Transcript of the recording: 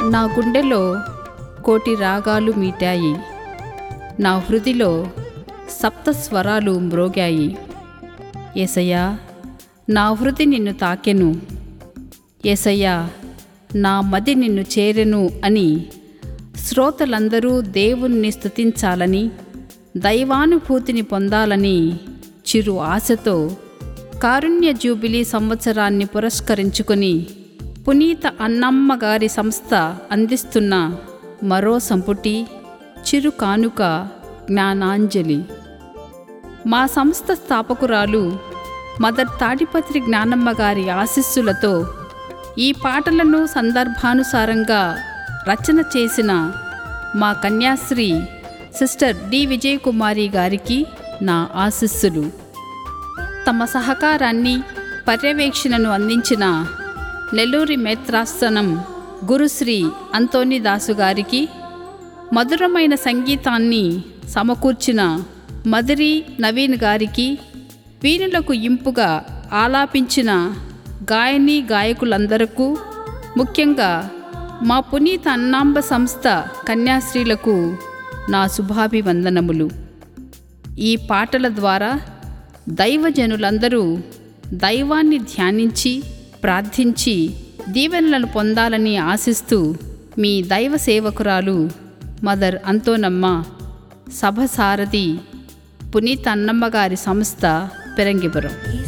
నా గుండెలో కోటి రాగాలు మీటాయి నా హృదిలో సప్త స్వరాలు మ్రోగాయి ఏసయ్యా నా హృది నిన్ను తాకెను ఏసయ్యా నా మది నిన్ను చేరెను అని శ్రోతలందరూ దేవుణ్ణి స్తుతించాలని దైవానుభూతిని పొందాలని చిరు ఆశతో కారుణ్య జూబిలీ సంవత్సరాన్ని పురస్కరించుకొని పునీత అన్నమ్మ గారి సంస్థ అందిస్తున్న మరో సంపుటి చిరు కానుక జ్ఞానాంజలి మా సంస్థ స్థాపకురాలు మదర్ తాడిపత్రి జ్ఞానమ్మ గారి ఆశీస్సులతో ఈ పాటలను సందర్భానుసారంగా రచన చేసిన మా కన్యాశ్రీ సిస్టర్ డి విజయకుమారి గారికి నా ఆశీస్సులు తమ సహకారాన్ని పర్యవేక్షణను అందించిన నెల్లూరి మేత్రాసనం గురుశ్రీ అంతోని దాసు గారికి మధురమైన సంగీతాన్ని సమకూర్చిన మదిరి నవీన్ గారికి వీణులకు ఇంపుగా ఆలాపించిన గాయని గాయకులందరకు ముఖ్యంగా మా పునీత అన్నాంబ సంస్థ కన్యాశ్రీలకు నా శుభాభివందనములు ఈ పాటల ద్వారా దైవజనులందరూ దైవాన్ని ధ్యానించి ప్రార్థించి దీవెనలను పొందాలని ఆశిస్తూ మీ దైవ సేవకురాలు మదర్ అంతోనమ్మ సభ సారథి పునీత అన్నమ్మ గారి సంస్థ పెరంగిపురం ఈ